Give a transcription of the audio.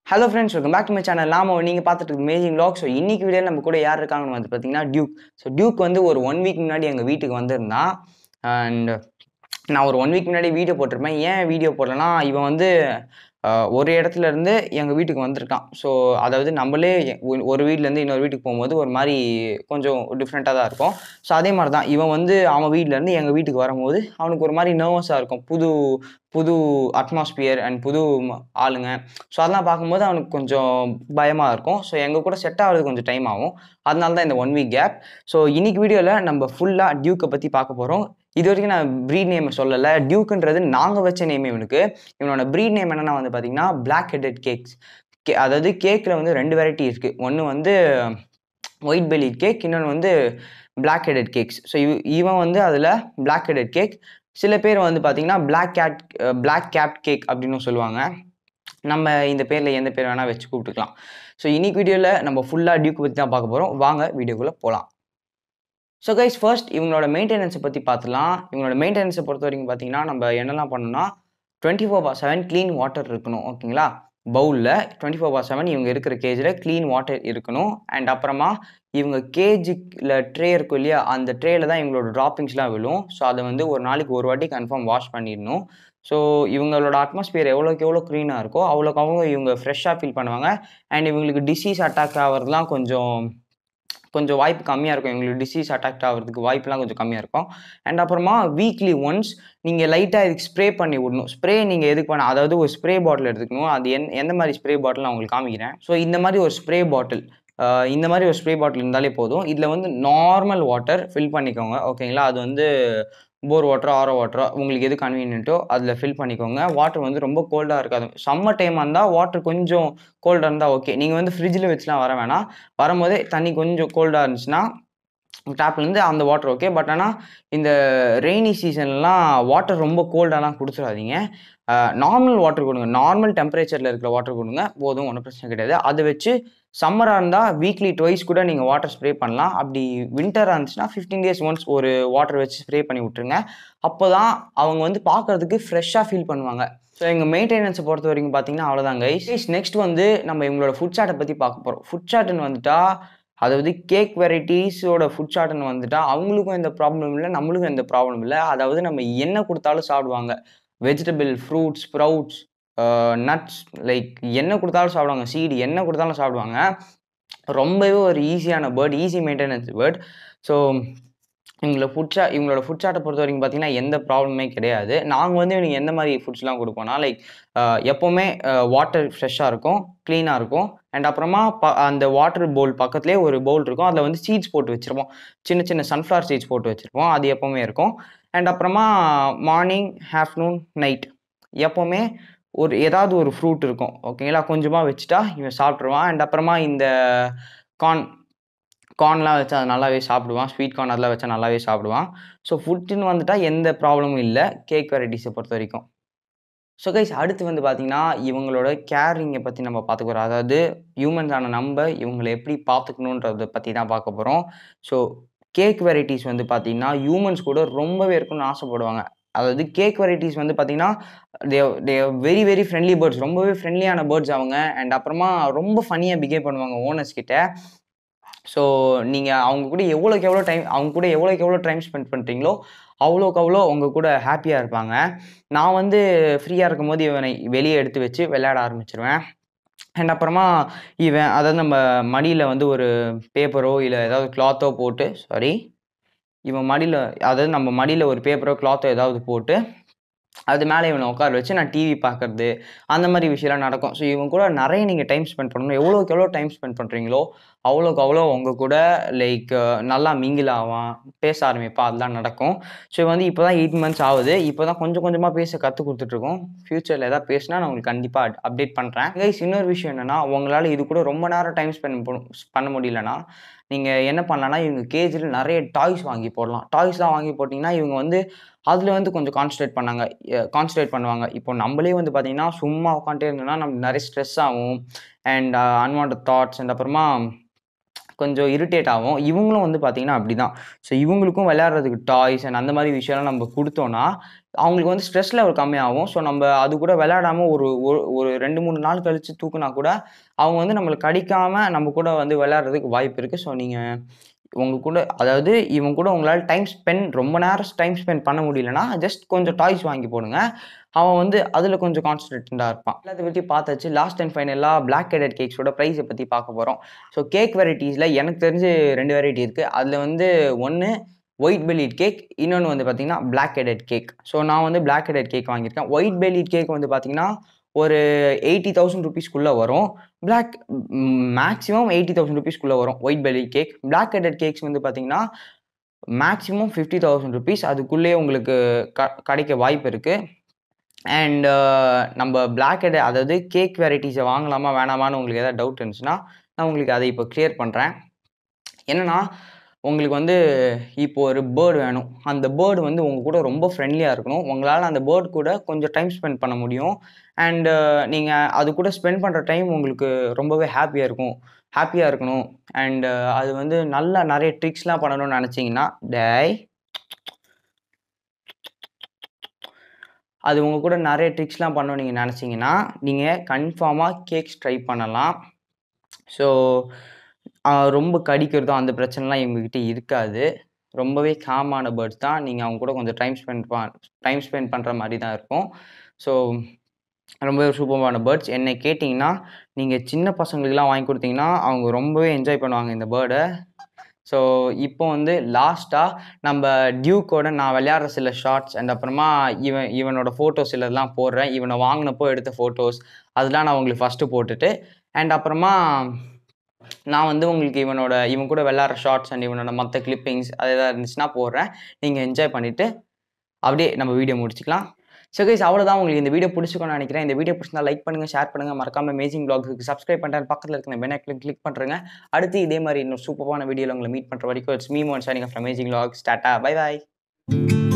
hello friends welcome back to my channel நாம நீங்கள் பார்த்துட்டு இருக்கு மேஜிங் லாக் ஸோ இன்னைக்கு வீடியோ நம்ம கூட யார் இருக்காங்கன்னு வந்து பார்த்தீங்கன்னா டியூக் ஸோ டியூக் வந்து ஒரு ஒன் வீக் முன்னாடி எங்கள் வீட்டுக்கு வந்திருந்தான் அண்ட் நான் ஒரு ஒன் வீக் முன்னாடி வீடியோ போட்டிருப்பேன் ஏன் வீடியோ போடலன்னா இவன் வந்து ஆஹ், ஒரு இடத்துல இருந்து எங்கள் வீட்டுக்கு வந்திருக்கான் ஸோ அதாவது நம்மளே ஒ- ஒரு வீட்டிலேருந்து இன்னொரு வீட்டுக்கு போகும்போது ஒரு மாதிரி கொஞ்சம் டிஃப்ரெண்ட்டாக தான் இருக்கும் ஸோ அதே மாதிரி தான் இவன் வந்து அவன் வீட்டிலேருந்து எங்கள் வீட்டுக்கு வரும்போது அவனுக்கு ஒரு மாதிரி நர்வஸாக இருக்கும் புது புது அட்மாஸ்பியர் அண்ட் புது ம- ஆளுங்க ஸோ அதெல்லாம் பார்க்கும்போது அவனுக்கு கொஞ்சம் பயமாக இருக்கும் ஸோ எங்கள் கூட செட் ஆகிறது கொஞ்சம் டைம் ஆகும் அதனால தான் இந்த ஒன் வீக் கேப் ஸோ இன்னைக்கு வீடியோவில் நம்ம ஃபுல்லாக டியூக்கை பற்றி பார்க்க போகிறோம் இது வரைக்கும் நான் ப்ரீட் நேம் சொல்லலை டியூக்குன்றது நாங்கள் வச்ச நேம் இவனுக்கு இவனோட ப்ரீட் நேம் என்னென்னா வந்து பார்த்தீங்கன்னா பிளாக் ஹெட்டட் கேக்ஸ் கே அதாவது கேக்கில் வந்து ரெண்டு வெரைட்டி இருக்குது ஒன்று வந்து ஒயிட் பெல்லி கேக் இன்னொன்று வந்து பிளாக் ஹெடட் கேக்ஸ் ஸோ இவ இவன் வந்து அதில் பிளாக் ஹெடட் கேக் சில பேர் வந்து பார்த்தீங்கன்னா black cat black cap caique அப்படின்னு சொல்லுவாங்க நம்ம இந்த பேரில் எந்த பேர் வேணால் வச்சு கூப்பிட்டுக்கலாம் ஸோ இன்னைக்கு வீடியோவில் நம்ம ஃபுல்லாக டியூக் பற்றி தான் பார்க்க போகிறோம் வாங்க வீடியோக்குள்ளே போகலாம் ஸோ கைஸ் ஃபர்ஸ்ட் இவங்களோட மெயின்டெனன்ஸை பற்றி பார்த்துலாம் இவங்களோட மெயின்டெனன்ஸை பொறுத்த வரைக்கும் பார்த்தீங்கன்னா நம்ம என்னெல்லாம் பண்ணணும்னா twenty four by seven clean water இருக்கணும் ஓகேங்களா பவுலில் டுவெண்ட்டி ஃபோர் பார் செவன் இவங்க இருக்கிற கேஜில் க்ளீன் வாட்டர் இருக்கணும் அண்ட் அப்புறமா இவங்க கேஜியில் ட்ரே இருக்கும் இல்லையா அந்த ட்ரேயில் தான் இவங்களோட ட்ராப்பிங்ஸ்லாம் விழும் ஸோ அதை வந்து ஒரு நாளைக்கு ஒரு வாட்டி கன்ஃபார்ம் வாஷ் பண்ணிடணும் ஸோ இவங்களோட அட்மாஸ்பியர் எவ்வளோக்கு எவ்வளோ க்ளீனாக இருக்கோ அவ்வளோக்கு அவ்வளோ இவங்க ஃப்ரெஷ்ஷாக ஃபீல் பண்ணுவாங்க அண்ட் இவங்களுக்கு டிசீஸ் அட்டாக் ஆகிறதுலாம் கொஞ்சம் கொஞ்சம் வாய்ப்பு கம்மியாக இருக்கும் எங்களுக்கு டிசீஸ் அட்டாக்ட் ஆகிறதுக்கு வாய்ப்புலாம் கொஞ்சம் கம்மியாக இருக்கும் அண்ட் அப்புறமா வீக்லி ஒன்ஸ் நீங்கள் லைட்டாக இதுக்கு ஸ்ப்ரே பண்ணி விடணும் ஸ்ப்ரே நீங்கள் எதுக்கு பண்ண அதாவது ஒரு ஸ்ப்ரே பாட்டில் எடுத்துக்கணும் அது என் எந்த மாதிரி ஸ்ப்ரே பாட்டில் நான் உங்களுக்கு காமிக்கிறேன் ஸோ இந்த மாதிரி ஒரு ஸ்ப்ரே பாட்டில் இந்த மாதிரி ஒரு ஸ்ப்ரே பாட்டில் இருந்தாலே போதும் இதில் வந்து நார்மல் வாட்டர் ஃபில் பண்ணிக்கோங்க ஓகேங்களா அது வந்து போர் வாட்டரோ ஆரோ வாட்டரோ உங்களுக்கு எது கன்வீனியன்ட்டோ அதில் ஃபில் பண்ணிக்கோங்க வாட்டர் வந்து ரொம்ப கோல்டாக இருக்காது சம்மர் டைம் இருந்தால் வாட்டர் கொஞ்சம் கோல்டாக இருந்தால் ஓகே நீங்கள் வந்து ஃப்ரிட்ஜில் வச்சுலாம் வர வேணாம் வரும்போதே தண்ணி கொஞ்சம் கோல்டாக இருந்துச்சுன்னா டேப்லேருந்து அந்த வாட்டர் ஓகே பட் ஆனால் இந்த ரெய்னி சீசன்லாம் வாட்டர் ரொம்ப கோல்டாலாம் கொடுத்துடாதீங்க நார்மல் வாட்டர் கொடுங்க நார்மல் டெம்பரேச்சரில் இருக்கிற வாட்டர் கொடுங்க போதும் ஒன்றும் பிரச்சனை கிடையாது அதை வச்சு சம்மராக இருந்தால் வீக்லி ட்வைஸ் கூட நீங்கள் வாட்டர் ஸ்ப்ரே பண்ணலாம் அப்படி வின்டராக இருந்துச்சுன்னா ஃபிஃப்டீன் டேஸ் ஒன்ஸ் ஒரு வாட்டர் வச்சு ஸ்ப்ரே பண்ணி விட்ருங்க அப்போ தான் அவங்க வந்து பார்க்கறதுக்கு ஃப்ரெஷ்ஷாக ஃபீல் பண்ணுவாங்க ஸோ எங்கள் மெயின்டெனன்ஸை பொறுத்த வரைக்கும் பார்த்தீங்கன்னா அவ்வளோதாங்க கைஸ் நெக்ஸ்ட் வந்து நம்ம இவங்களோட ஃபுட் சார்ட்டை பற்றி பார்க்க போகிறோம் ஃபுட் சார்ட்டுன்னு வந்துட்டா அதாவது கேக் வெரைட்டிஸோட ஃபுட் சார்ட்னு வந்துட்டா அவங்களுக்கும் எந்த ப்ராப்ளம் இல்லை நம்மளுக்கும் எந்த ப்ராப்ளம் இல்லை அதாவது நம்ம என்ன கொடுத்தாலும் சாப்பிடுவாங்க vegetable fruits sprouts nuts like என்ன கொடுத்தாலும் சாப்பிடுவாங்க சீடு என்ன கொடுத்தாலும் சாப்பிடுவாங்க ரொம்பவே ஒரு ஈஸியான bird easy maintenance bird so இவங்களோட ஃபுட் சா இவங்களோட ஃபுட் சார்ட்டை பொறுத்த வரைக்கும் பார்த்தீங்கன்னா எந்த ப்ராப்ளமே கிடையாது நாங்கள் வந்து இவனுக்கு எந்த மாதிரி ஃபுட்ஸ்லாம் கொடுப்போம்னா லைக் எப்போவுமே வாட்டர் ஃப்ரெஷ்ஷாக இருக்கும் க்ளீனாக இருக்கும் அண்ட் அப்புறமா ப அந்த வாட்டர் பவுல் பக்கத்துலேயே ஒரு பவுல் இருக்கும் அதில் வந்து சீட்ஸ் போட்டு வச்சுருப்போம் சின்ன சின்ன சன்ஃப்ளவர் சீட்ஸ் போட்டு வச்சுருப்போம் அது எப்போவுமே இருக்கும் அண்ட் அப்புறமா மார்னிங் ஆஃப்டர்நூன் நைட் எப்போவுமே ஒரு ஏதாவது ஒரு ஃப்ரூட் இருக்கும் ஓகேங்களா கொஞ்சமாக வச்சுட்டா இவன் சாப்பிட்ருவான் அண்ட் அப்புறமா இந்த கார்ன் கார்ன்லாம் வச்சு அது நல்லாவே சாப்பிடுவான் ஸ்வீட் கார்ன் அதெல்லாம் வச்சா நல்லாவே சாப்பிடுவான் ஸோ ஃபுட்டுன்னு வந்துட்டா எந்த ப்ராப்ளமும் இல்லை கேக் வெரைட்டிஸை பொறுத்த வரைக்கும் ஸோ கைஸ் அடுத்து வந்து பார்த்தீங்கன்னா இவங்களோட கேரிங்கை பற்றி நம்ம பார்த்துக்குறோம் அதாவது ஹியூமன்ஸான நம்ம இவங்களை எப்படி பார்த்துக்கணுன்றதை பற்றி தான் பார்க்க போகிறோம் ஸோ கேக் வெரைட்டிஸ் வந்து பார்த்தீங்கன்னா ஹியூமன்ஸ் கூட ரொம்பவே இருக்கணும்னு ஆசைப்படுவாங்க அதாவது கேக் வெரைட்டிஸ் வந்து பார்த்தீங்கன்னா they they very very friendly birds ரொம்பவே ஃப்ரெண்ட்லியான பேர்ட்ஸ் அவங்க அண்ட் அப்புறமா ரொம்ப ஃபன்னியாக பிஹேவ் பண்ணுவாங்க ஓனர்ஸ் கிட்ட ஸோ நீங்கள் அவங்க கூட எவ்வளோக்கு எவ்வளோ டைம் அவங்க கூட எவ்வளோக்கு எவ்வளோ டைம் ஸ்பெண்ட் பண்ணுறீங்களோ அவ்வளோக்கு அவ்வளோ அவங்க கூட ஹாப்பியாக இருப்பாங்க நான் வந்து ஃப்ரீயாக இருக்கும்போது இவனை வெளியே எடுத்து வச்சு விளையாட ஆரம்பிச்சிருவேன் அண்ட் அப்புறமா இவன் அதாவது நம்ம மடியில் வந்து ஒரு பேப்பரோ இல்லை ஏதாவது கிளாத்தோ போட்டு சாரி இவன் மடியில் அதாவது நம்ம மடியில் ஒரு பேப்பரோ கிளாத்தோ ஏதாவது போட்டு அது மேலே இவனை உட்கார வச்சு நான் டிவி பார்க்கறது அந்த மாதிரி விஷயம்லாம் நடக்கும் ஸோ இவங்க கூட நிறைய நீங்கள் டைம் ஸ்பெண்ட் பண்ணணும் எவ்வளோக்கு எவ்வளோ டைம் ஸ்பெண்ட் பண்ணுறீங்களோ அவ்வளோக்கு அவ்வளோ உங்கள் கூட லைக் நல்லா மிங்கில் ஆவான் பேச ஆரம்பிப்பான் அதெல்லாம் நடக்கும் ஸோ இவன் வந்து இப்போ தான் எயிட் மந்த்ஸ் ஆகுது இப்போ தான் கொஞ்சம் கொஞ்சமாக பேச கற்றுக் கொடுத்துட்ருக்கோம் ஃப்யூச்சரில் எதாவது பேசினா நான் உங்களுக்கு கண்டிப்பாக அப்டேட் பண்ணுறேன் கைஸ் இன்னொரு விஷயம் என்னென்னா உங்களால் இது கூட ரொம்ப நேரம் டைம் ஸ்பெண்ட் பண்ண முடியலன்னா நீங்கள் என்ன பண்ணலாம்னா இவங்க கேஜில் நிறைய டாய்ஸ் வாங்கி போடலாம் டாய்ஸ்லாம் வாங்கி போட்டிங்கன்னா இவங்க வந்து அதில் வந்து கொஞ்சம் கான்சன்ட்ரேட் பண்ணாங்க கான்சன்ட்ரேட் பண்ணுவாங்க இப்போ நம்மளே வந்து பார்த்தீங்கன்னா சும்மா உட்காந்துட்டே இருந்தோம்னா நமக்கு நிறைய ஸ்ட்ரெஸ் ஆகும் அண்ட் அன்வான்ட் தாட்ஸ் அண்ட் அப்புறமா கொஞ்சம் இரிட்டேட் ஆகும் இவங்களும் வந்து பார்த்தீங்கன்னா அப்படி தான் ஸோ இவங்களுக்கும் விளையாடுறதுக்கு டாய்ஸ் அண்ட் அந்த மாதிரி விஷயம்லாம் நம்ம கொடுத்தோன்னா அவங்களுக்கு வந்து ஸ்ட்ரெஸ் லெவல் கம்மியாகும் ஸோ நம்ம அது கூட விளையாடாமல் ஒரு ஒரு ஒரு ரெண்டு மூணு நாள் கழித்து தூக்குனா கூட அவங்க வந்து நம்மளை கடிக்காம நம்ம கூட வந்து விளையாடுறதுக்கு வாய்ப்பு இருக்குது ஸோ நீங்கள் உங்க கூட அதாவது இவங்க கூட உங்களால் டைம் ஸ்பெண்ட் ரொம்ப நேரம் டைம் ஸ்பெண்ட் பண்ண முடியலன்னா ஜஸ்ட் கொஞ்சம் டாய்ஸ் வாங்கி போடுங்க அவன் வந்து அதில் கொஞ்சம் கான்சன்ட்ரேட்டடாக இருப்பான் எல்லாத்தை பற்றி பார்த்தாச்சு லாஸ்ட் அண்ட் ஃபைனலாக பிளாக் ஹெடட் கேக்ஸோட ப்ரைஸை பற்றி பார்க்க போகிறோம் ஸோ கேக் வெரைட்டிஸில் எனக்கு தெரிஞ்சு ரெண்டு வெரைட்டி இருக்குது அதில் வந்து ஒன்று ஒயிட் பெல்லிட் கேக் இன்னொன்று வந்து பார்த்தீங்கன்னா பிளாக் ஹெடட் கேக் ஸோ நான் வந்து பிளாக் ஹெடட் கேக் வாங்கியிருக்கேன் ஒயிட் பெல்லிட் கேக் வந்து பார்த்தீங்கன்னா ஒரு எயிட்டி தௌசண்ட் ருபீஸ்க்குள்ளே வரும் பிளாக் மேக்ஸிமம் எயிட்டி தௌசண்ட் ருபீஸ்க்குள்ளே வரும் white belly caique black headed caiques வந்து பார்த்தீங்கன்னா மேக்ஸிமம் ஃபிஃப்டி தௌசண்ட் ருபீஸ் அதுக்குள்ளேயே உங்களுக்கு க கிடைக்க வாய்ப்பு இருக்குது அண்ட் நம்ம பிளாக் ஹெட் அதாவது கேக் வெரைட்டிஸை வாங்கலாமா வேணாமான்னு உங்களுக்கு எதாவது டவுட் இருந்துச்சுன்னா நான் உங்களுக்கு அதை இப்போ கிளியர் பண்ணுறேன் என்னென்னா உங்களுக்கு வந்து இப்போ ஒரு பேர்டு வேணும் அந்த பேர்டு வந்து உங்கள் கூட ரொம்ப ஃப்ரெண்ட்லியாக இருக்கணும் உங்களால் அந்த பேர்டு கூட கொஞ்சம் டைம் ஸ்பெண்ட் பண்ண முடியும் அண்டு நீங்கள் அது கூட ஸ்பெண்ட் பண்ணுற டைம் உங்களுக்கு ரொம்பவே ஹாப்பியாக இருக்கும் ஹாப்பியாக இருக்கணும் அண்டு அது வந்து நல்லா நிறைய ட்ரிக்ஸ்லாம் பண்ணணும்னு நினச்சிங்கன்னா டேய் அது உங்கள் கூட நிறைய ட்ரிக்ஸ்லாம் பண்ணணும்னு நீங்கள் நினச்சிங்கன்னா நீங்கள் கன்ஃபார்மாக கேக்ஸ் ட்ரை பண்ணலாம் ஸோ ரொம்ப கடிக்கிறதோ அந்த பிரச்சனைலாம் இவங்ககிட்ட இருக்காது ரொம்பவே காமான பேர்ட்ஸ் தான் நீங்கள் அவங்க கூட கொஞ்சம் டைம் ஸ்பெண்ட் ப டைம் ஸ்பெண்ட் பண்ணுற மாதிரி தான் இருக்கும் ஸோ ரொம்பவே சூப்பரான பேர்ட்ஸ் என்னை கேட்டிங்கன்னா நீங்கள் சின்ன பசங்களுக்குலாம் வாங்கி கொடுத்தீங்கன்னா அவங்க ரொம்பவே என்ஜாய் பண்ணுவாங்க இந்த பேர்டை ஸோ இப்போ வந்து லாஸ்ட்டாக நம்ம டியூக்கோட நான் விளையாடுற சில ஷார்ட்ஸ் அண்ட் அப்புறமா இவன் இவனோட ஃபோட்டோஸ் சிலதெல்லாம் போடுறேன் இவனை வாங்கினப்போ எடுத்த ஃபோட்டோஸ் அதெல்லாம் நான் உங்களுக்கு ஃபஸ்ட்டு போட்டுட்டு அண்ட் அப்புறமா நான் வந்து உங்களுக்கு இவனோட இவன் கூட விளையாடுற ஷார்ட்ஸ் அண்ட் இவனோட மற்ற கிளிப்பிங்ஸ் அது எதாவது இருந்துச்சுன்னா போடுறேன் நீங்கள் என்ஜாய் பண்ணிவிட்டு அப்படியே நம்ம வீடியோ முடிச்சுக்கலாம் ஸோ கைஸ் அவ்வளோதான் உங்களுக்கு இந்த வீடியோ பிடிச்சிக்கணும்னு நினைக்கிறேன் இந்த வீடியோ பிடிச்சிருந்தா லைக் பண்ணுங்கள் ஷேர் பண்ணுங்கள் மறக்காம அமேசிங் ப்ளாக்ஸுக்கு சப்ஸ்கிரைப் பண்ணுறேன் பக்கத்தில் இருக்கிற பெனைக்கில் கிளிக் பண்ணுறேங்க அடுத்து இதே மாதிரி இன்னும் சூப்பரான வீடியோவில் உங்களை மீட் பண்ணுற வரைக்கும் இட்ஸ் மீ மோன் shining of amazing blogs tata bye bye